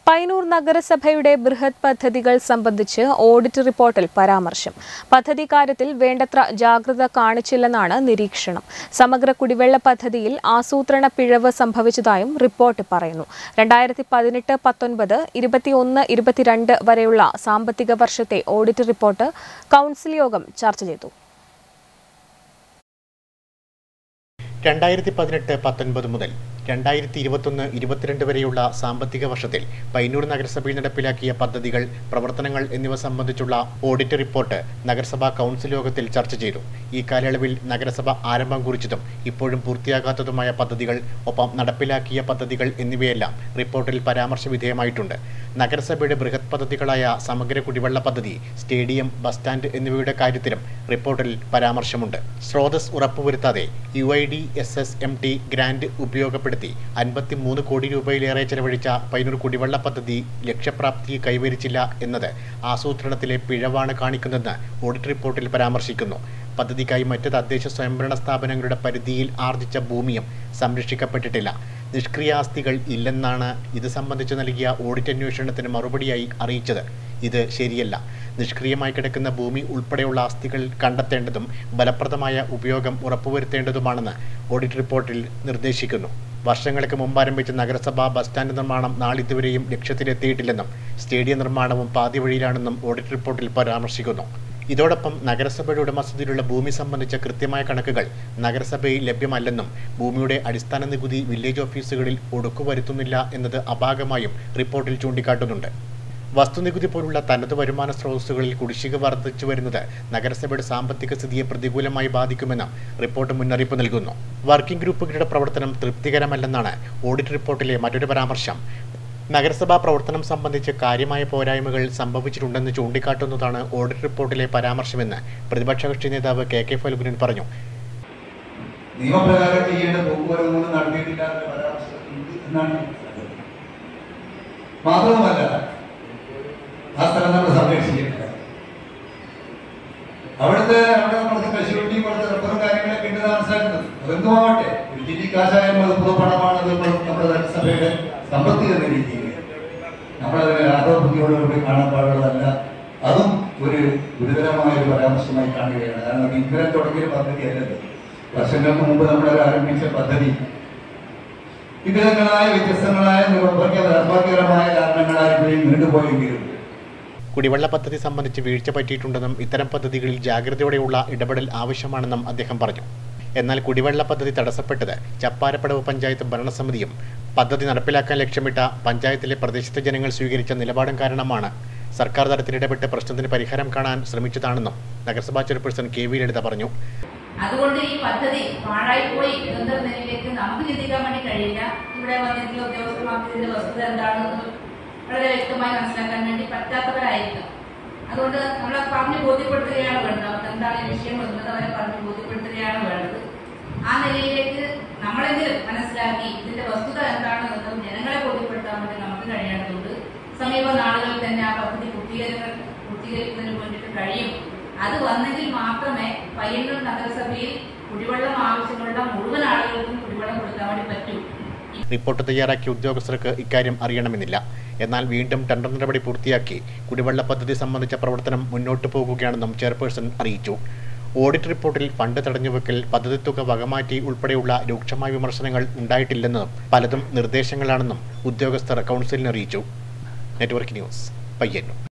പയ്യന്നൂർ നഗരസഭയുടെ ബൃഹത് പദ്ധതികൾ സംബന്ധിച്ച് ഓഡിറ്റ് റിപ്പോർട്ടിൽ പരാമർശം പദ്ധതി കാര്യത്തിൽ വേണ്ടത്ര ജാഗ്രത കാണിച്ചില്ലെന്നാണ് നിരീക്ഷണം സമഗ്ര കുടിവെള്ള പദ്ധതിയിൽ ആസൂത്രണ പിഴവ് സംഭവിച്ചതായും റിപ്പോർട്ട് പറയുന്നു രണ്ടായിരത്തി പതിനെട്ട് പത്തൊൻപത് ഇരുപത്തിയൊന്ന് ഇരുപത്തിരണ്ട് വരെയുള്ള സാമ്പത്തിക വർഷത്തെ ഓഡിറ്റ് റിപ്പോർട്ട് കൗൺസിൽ യോഗം ചർച്ച ചെയ്തു രണ്ടായിരത്തി പതിനെട്ട് പത്തൊൻപത് മുതൽ രണ്ടായിരത്തി ഇരുപത്തൊന്ന് ഇരുപത്തിരണ്ട് വരെയുള്ള സാമ്പത്തിക വർഷത്തിൽ പയ്യന്നൂർ നഗരസഭയിൽ നടപ്പിലാക്കിയ പദ്ധതികൾ പ്രവർത്തനങ്ങൾ എന്നിവ സംബന്ധിച്ചുള്ള ഓഡിറ്റ് റിപ്പോർട്ട് നഗരസഭാ കൗൺസിൽ യോഗത്തിൽ ചർച്ച ചെയ്തു ഈ കാലയളവിൽ നഗരസഭ ആരംഭം കുറിച്ചതും ഇപ്പോഴും പൂർത്തിയാകാത്തതുമായ പദ്ധതികൾ ഒപ്പം നടപ്പിലാക്കിയ പദ്ധതികൾ എന്നിവയെല്ലാം റിപ്പോർട്ടിൽ പരാമർശ വിധേയമായിട്ടുണ്ട് നഗരസഭയുടെ ബൃഹത് പദ്ധതികളായ സമഗ്ര കുടിവെള്ള പദ്ധതി സ്റ്റേഡിയം ബസ് സ്റ്റാൻഡ് എന്നിവയുടെ കാര്യത്തിലും റിപ്പോർട്ടിൽ പരാമർശമുണ്ട് സ്രോതസ് ഉറപ്പുവരുത്താതെ U I D S S M T grant ഉപയോഗപ്പെടുത്തി അൻപത്തി മൂന്ന് കോടി രൂപയിലേറെ ചെലവഴിച്ച പൈനൂർ കുടിവെള്ള പദ്ധതി ലക്ഷ്യപ്രാപ്തി കൈവരിച്ചില്ല എന്നത് ആസൂത്രണത്തിലെ പിഴവാണ് കാണിക്കുന്നതെന്ന് ഓഡിറ്റ് റിപ്പോർട്ടിൽ പരാമർശിക്കുന്നു പദ്ധതിക്കായി മറ്റ് തദ്ദേശ സ്വയംഭരണ സ്ഥാപനങ്ങളുടെ പരിധിയിൽ ആർജിച്ച ഭൂമിയും സംരക്ഷിക്കപ്പെട്ടിട്ടില്ല നിഷ്ക്രിയാസ്തികൾ ഇല്ലെന്നാണ് ഇത് സംബന്ധിച്ച് നൽകിയ ഓഡിറ്റ് അന്വേഷണത്തിന് മറുപടിയായി അറിയിച്ചത് ഇത് ശരിയല്ല നിഷ്ക്രിയമായി കിടക്കുന്ന ഭൂമി ഉൾപ്പെടെയുള്ള ആസ്തികൾ കണ്ടെത്തേണ്ടതും ഫലപ്രദമായ ഉപയോഗം ഉറപ്പുവരുത്തേണ്ടതുമാണെന്ന് ഓഡിറ്റ് റിപ്പോർട്ടിൽ നിർദ്ദേശിക്കുന്നു വർഷങ്ങൾക്ക് മുമ്പ് ആരംഭിച്ച നഗരസഭാ ബസ് സ്റ്റാൻഡ് നിർമ്മാണം നാളിതുവരെയും ലക്ഷ്യത്തിലെത്തിയിട്ടില്ലെന്നും സ്റ്റേഡിയം നിർമ്മാണവും പാതി വഴിയിലാണെന്നും ഓഡിറ്റ് റിപ്പോർട്ടിൽ പരാമർശിക്കുന്നു ഇതോടൊപ്പം നഗരസഭയുടെ ഉടമസ്ഥതയിലുള്ള ഭൂമി സംബന്ധിച്ച കൃത്യമായ കണക്കുകൾ നഗരസഭയിൽ ലഭ്യമല്ലെന്നും ഭൂമിയുടെ അടിസ്ഥാന നികുതി വില്ലേജ് ഓഫീസുകളിൽ ഒടുക്കുവരുത്തുന്നില്ല എന്നത് അപാകമായും റിപ്പോർട്ടിൽ ചൂണ്ടിക്കാട്ടുന്നുണ്ട് വസ്തുനികുതി പോലുള്ള തനത് വരുമാന സ്രോതസ്സുകളിൽ കുടിശ്ശിക വർദ്ധിച്ചു വരുന്നത് നഗരസഭയുടെ സാമ്പത്തിക സ്ഥിതിയെ പ്രതികൂലമായി ബാധിക്കുമെന്നും റിപ്പോർട്ട് മുന്നറിയിപ്പ് നൽകുന്നു വർക്കിംഗ് ഗ്രൂപ്പുകളുടെ പ്രവർത്തനം തൃപ്തികരമല്ലെന്നാണ് ഓഡിറ്റ് റിപ്പോർട്ടിലെ മറ്റൊരു പരാമർശം നഗരസഭാ പ്രവർത്തനം സംബന്ധിച്ച് കാര്യമായ പോരായ്മകൾ സംഭവിച്ചിട്ടുണ്ടെന്ന് ചൂണ്ടിക്കാട്ടുന്നതാണ് ഓഡിറ്റ് റിപ്പോർട്ടിലെ പരാമർശമെന്ന് പ്രതിപക്ഷ കക്ഷി നേതാവ് കെ കെ ഫൽഗുനൻ പറഞ്ഞു നിയമപ്രകാരം ചെയ്യേണ്ട പോക്കുവരവുകൾ നടത്തിയിട്ടില്ല എന്ന പരാമർശം ഉണ്ട് എന്നാണ് മനസ്സിലാക്കുന്നത്. മാത്രവുമല്ല ആ സ്ഥലം നമ്മൾ സംരക്ഷിച്ചിട്ടില്ല അവിടുത്തെ അവിടെ കുറച്ച് കശുവണ്ടി കുറച്ച് റബ്ബറും കാര്യങ്ങളൊക്കെ ഉണ്ട് മനസ്സിലാക്കുന്നത് അതെന്തുമാവട്ടെ ഒരു ജില്ലി കാശായാലും അത് പൊതുപണമാണ് അത് നമ്മുടെ നഗരസഭയുടെ സമ്പത്തി എന്ന രീതിയിൽ നമ്മളതിനെ ആദോബുദ്ധിയോടുകൂടി കാണാൻ പാടുള്ളതല്ല അതും ഒരു ഗുരുതരമായ ഒരു പരാമർശമായി കാണുകയാണ് കാരണം ഇന്ധനം തുടങ്ങിയ പദ്ധതി അല്ലത് വർഷങ്ങൾക്ക് മുമ്പ് നമ്മൾ ആരംഭിച്ച പദ്ധതി വിവിധങ്ങളായ വ്യത്യസ്തങ്ങളായ നിർഭാഗ്യ നിർഭാഗ്യകരമായ കാരണങ്ങളാൽ ഇവയും നീണ്ടുപോയെങ്കിലും കുടിവെള്ള പദ്ധതി സംബന്ധിച്ച് വീഴ്ച പറ്റിയിട്ടുണ്ടെന്നും ഇത്തരം പദ്ധതികളിൽ ജാഗ്രതയോടെയുള്ള ഇടപെടൽ ആവശ്യമാണെന്നും അദ്ദേഹം പറഞ്ഞു എന്നാൽ കുടിവെള്ള പദ്ധതി തടസ്സപ്പെട്ടത് ചപ്പാരപ്പടവ് പഞ്ചായത്ത് ഭരണസമിതിയും പദ്ധതി നടപ്പിലാക്കാൻ ലക്ഷ്യമിട്ട പഞ്ചായത്തിലെ പ്രദേശത്തെ ജനങ്ങൾ സ്വീകരിച്ച നിലപാടും കാരണമാണ് സർക്കാർ തലത്തിൽ ഇടപെട്ട് പ്രശ്നത്തിന് പരിഹാരം കാണാൻ ശ്രമിച്ചതാണെന്നും നഗരസഭാ ചെയർപേഴ്സൺ കെ വി ലളിത പറഞ്ഞു അതുകൊണ്ട് ഈ പദ്ധതി പാഴായിപ്പോയി എന്ന നിലയിലേക്ക് നമുക്ക് ചിന്തിക്കാൻ വേണ്ടി കഴിയില്ല ഇവിടെ വന്നിട്ടുള്ള ഉദ്യോഗസ്ഥന്മാർക്ക് ഇതിന്റെ വസ്തുത എന്താണെന്ന് വളരെ വ്യക്തമായി മനസ്സിലാക്കാൻ വേണ്ടി പറ്റാത്തവരായിരിക്കും അതുകൊണ്ട് നമ്മളെ പറഞ്ഞു ബോധ്യപ്പെടുത്തുകയാണ് വേണ്ടത് അവർക്ക് എന്താണ് ഈ വിഷയം എന്നത് അവരെ പറഞ്ഞു ബോധ്യപ്പെടുത്തുകയാണ് വേണ്ടത് ആ നിലയിലേക്ക് നമ്മളെങ്കിലും മനസ്സിലാക്കി ഇതിന്റെ വസ്തുത എന്താണെന്നതും ജനങ്ങളെ ബോധ്യപ്പെടുത്താൻ വേണ്ടി നമുക്ക് കഴിയേണ്ടതുണ്ട് സമീപ നാളുകളിൽ തന്നെ ആ പദ്ധതി പൂർത്തീകരിക്കുന്ന പൂർത്തീകരിക്കുന്നതിന് വേണ്ടിയിട്ട് കഴിയും അത് വന്നെങ്കിൽ മാത്രമേ പയ്യന്നൂർ നഗരസഭയിൽ കുടിവെള്ളം ആവശ്യമുള്ള മുഴുവൻ ആളുകൾക്കും കുടിവെള്ളം കൊടുക്കാൻ വേണ്ടി പറ്റൂ റിപ്പോർട്ട് തയ്യാറാക്കിയ ഉദ്യോഗസ്ഥർക്ക് ഇക്കാര്യം അറിയണമെന്നില്ല എന്നാൽ വീണ്ടും ടെൻഡർ നടപടി പൂർത്തിയാക്കി കുടിവെള്ള പദ്ധതി സംബന്ധിച്ച പ്രവർത്തനം മുന്നോട്ടു പോകുകയാണെന്നും ചെയർപേഴ്സൺ അറിയിച്ചു ഓഡിറ്റ് റിപ്പോർട്ടിൽ ഫണ്ട് തടഞ്ഞുവെക്കൽ പദ്ധതി തുക വകമാറ്റി ഉൾപ്പെടെയുള്ള രൂക്ഷമായ വിമർശനങ്ങൾ ഉണ്ടായിട്ടില്ലെന്നും പലതും നിർദ്ദേശങ്ങളാണെന്നും ഉദ്യോഗസ്ഥർ കൗൺസിലിന് അറിയിച്ചു നെറ്റ്വർക്ക് ന്യൂസ് പയ്യന്നൂർ